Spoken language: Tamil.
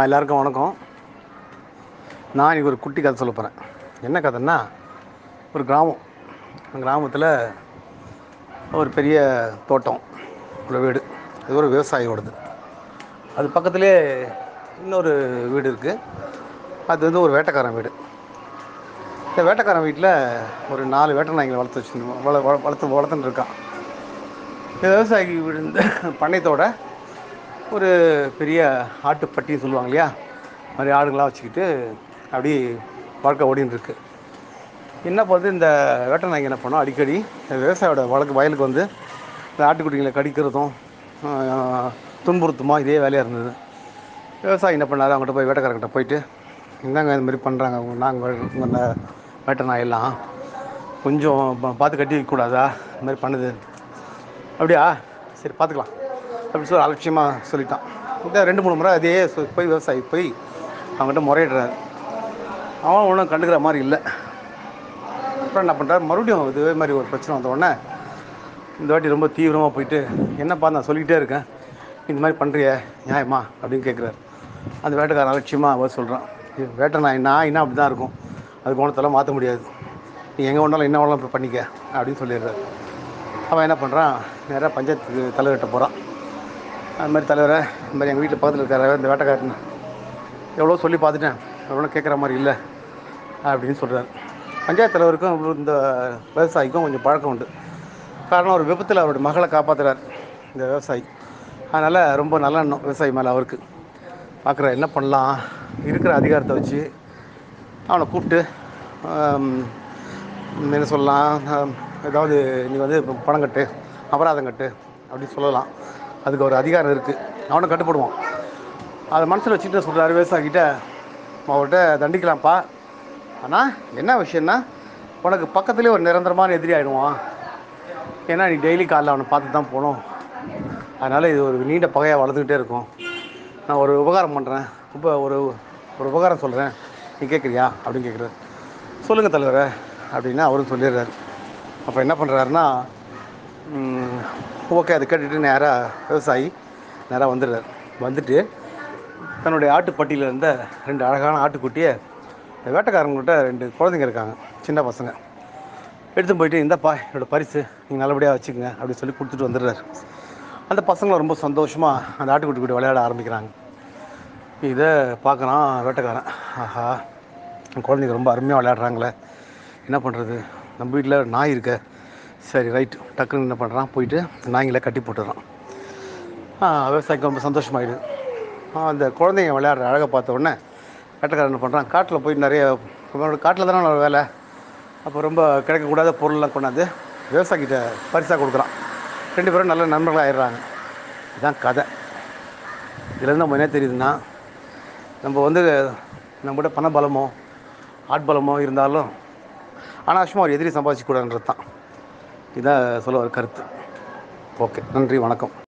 எல்லாருக்கும் வணக்கம் நான் இன்றைக்கி ஒரு குட்டி கதை சொல்ல போகிறேன் என்ன கதைன்னா ஒரு கிராமம் அந்த கிராமத்தில் ஒரு பெரிய தோட்டம் ஒரு வீடு அது ஒரு விவசாயியோடது அது பக்கத்துலேயே இன்னொரு வீடு இருக்குது அது வந்து ஒரு வேட்டைக்காரன் வீடு இந்த வேட்டைக்காரன் வீட்டில் ஒரு நாலு வேட்டை நாய்களை வளர்த்து வச்சு வள வள- வளர்த்து வளர்த்துன்னு இருக்கான் இந்த விவசாயி வீடு இந்த பண்ணையத்தோட ஒரு பெரிய ஆட்டுப்பட்டின்னு சொல்லுவாங்க இல்லையா அது மாதிரி ஆடுங்களாம் வச்சுக்கிட்டு அப்படி வாழ்க்கை ஓடின்னு இருக்கு என்ன பண்ணுது இந்த வேட்டை நாய்ங்க என்ன பண்ணோம் அடிக்கடி இந்த விவசாயோட வழக்கு வயலுக்கு வந்து இந்த ஆட்டுக்குட்டிங்களை கடிக்கிறதும் ஆஹ், துன்புறுத்துமா இதே வேலையாக இருந்தது விவசாயி என்ன பண்ணாரு அவங்ககிட்ட போய் வேட்டைக்காரங்கிட்ட போயிட்டு என்னங்க இந்த மாதிரி பண்ணுறாங்க நாங்கள் உங்கள் வேட்டை நாயெல்லாம் கொஞ்சம் பா- பார்த்து கட்டி வைக்கக்கூடாதா இந்த மாதிரி பண்ணுது அப்படியா சரி பார்த்துக்கலாம் அப்படின்னு சொல்லி அலட்சியமாக சொல்லிட்டான் இந்த ரெண்டு மூணு முறை அதே சொ- போய் விவசாயி போய் அவங்ககிட்ட முறையிடுறாரு அவன் ஒன்றும் கண்டுக்கிற மாதிரி இல்லை அப்புறம் என்ன பண்ணுறாரு மறுபடியும் இதே மாதிரி ஒரு பிரச்சனை வந்த உடனே இந்த வாட்டி ரொம்ப தீவிரமாக போயிட்டு என்னப்பா நான் சொல்லிக்கிட்டே இருக்கேன் இந்த மாதிரி பண்ணுறிய நியாயமா அப்படின்னு கேட்குறாரு அந்த வேட்டைக்காரன் அலட்சியமாக அவர் சொல்கிறான் வேட்டை நாய் நாய்னா அப்படி தான் இருக்கும் அது குணத்தெல்லாம் மாற்ற முடியாது நீ எங்கே வேணாலும் என்ன வேணாலும் இப்படி பண்ணிக்க அப்படின்னு சொல்லிடுறாரு அவன் என்ன பண்ணுறான் நேராக பஞ்சாயத்துக்கு தலைவர்கிட்ட போகிறான் அது மாதிரி தலைவரை இந்த மாதிரி எங்கள் வீட்டில் பக்கத்தில் இருக்கிற இந்த வேட்டைக்காரன் எவ்வளோ சொல்லி பார்த்துட்டேன் எவ்வளோ கேட்குற மாதிரி இல்லை அப்படின்னு சொல்கிறார் பஞ்சாயத்து தலைவருக்கும் இவரு இந்த விவசாயிக்கும் கொஞ்சம் பழக்கம் உண்டு காரணம் ஒரு விபத்தில் அவருடைய மகளை காப்பாற்றுறார் இந்த விவசாயி அதனால் ரொம்ப நல்ல எண்ணம் விவசாயி மேலே அவருக்கு பார்க்குற என்ன பண்ணலாம் இருக்கிற அதிகாரத்தை வச்சு அவனை கூப்பிட்டு ஆம், என்ன சொல்லலாம் ஆம், ஏதாவது நீ வந்து இப்ப பணம் கட்டு அபராதம் கட்டு அப்படின்னு சொல்லலாம் அதுக்கு ஒரு அதிகாரம் இருக்குது அவனை கட்டுப்படுவான் அதை மனசில் வச்சுட்டு சொல்கிறாரு விவசாயிக்கிட்ட அவர்கிட்ட தண்டிக்கலாம்ப்பா ஆனால் என்ன விஷயம்னா உனக்கு பக்கத்துலேயே ஒரு நிரந்தரமான எதிரி ஆகிடுவான் ஏன்னா நீ டெய்லி காலைல அவனை பார்த்து தான் போகணும் அதனால் இது ஒரு நீண்ட பகையாக வளர்ந்துக்கிட்டே இருக்கும் நான் ஒரு உபகாரம் பண்ணுறேன் இப்போ ஒரு ஒரு உபகாரம் சொல்கிறேன் நீ கேட்குறியா அப்படின்னு கேட்குறாரு சொல்லுங்கள் தலைவரே அப்படின்னு அவரும் சொல்லிடுறாரு அப்போ என்ன பண்ணுறாருன்னா ஓகே அதை கேட்டுட்டு நேராக விவசாயி நேராக வந்துடுறாரு வந்துட்டு தன்னுடைய ஆட்டுப்பட்டியில் இருந்த ரெண்டு அழகான ஆட்டுக்குட்டியை இந்த வேட்டைக்காரங்கள்ட்ட ரெண்டு குழந்தைங்க இருக்காங்க சின்ன பசங்க எடுத்து போயிட்டு இந்தப்பா என்னோட பரிசு நீங்கள் நல்லபடியாக வச்சுக்கோங்க அப்படின்னு சொல்லி கொடுத்துட்டு வந்துடுறாரு அந்த பசங்களும் ரொம்ப சந்தோஷமாக அந்த ஆட்டுக்குட்டி கூட விளையாட ஆரம்பிக்கிறாங்க இதை பார்க்குறான் வேட்டைக்காரன் ஆஹா என் குழந்தைங்க ரொம்ப அருமையாக விளையாடுறாங்களே என்ன பண்ணுறது நம்ம வீட்டில் நாய் இருக்க சரி ரைட் டக்குன்னு என்ன பண்ணுறான் போயிட்டு நாய்களை கட்டி போட்டுடுறான் ஆ, விவசாயிக்கு ரொம்ப சந்தோஷமாயிடுது ஆ, அந்த குழந்தைங்க விளையாடுற அழகை பார்த்த உடனே வேட்டைக்காரன் என்ன பண்ணுறான் காட்டில் போய் நிறைய காட்டில் தானே ஒரு வேலை அப்போ ரொம்ப கிடைக்கக்கூடாத பொருள்லாம் கொண்டாந்து விவசாயிக்கிட்ட பரிசாக கொடுக்குறான் ரெண்டு பேரும் நல்ல நண்பர்களாக ஆயிடுறாங்க இதுதான் கதை இதுலேருந்து நம்ம என்ன தெரியுதுன்னா நம்ம வந்து நம்மகிட்ட பண பலமோ ஆட்பலமோ இருந்தாலும் அனாவசியமாக ஒரு எதிரி சம்பாதிக்கக்கூடாதுன்றது தான் இதான் சொல்ல ஒரு கருத்து ஓகே நன்றி வணக்கம்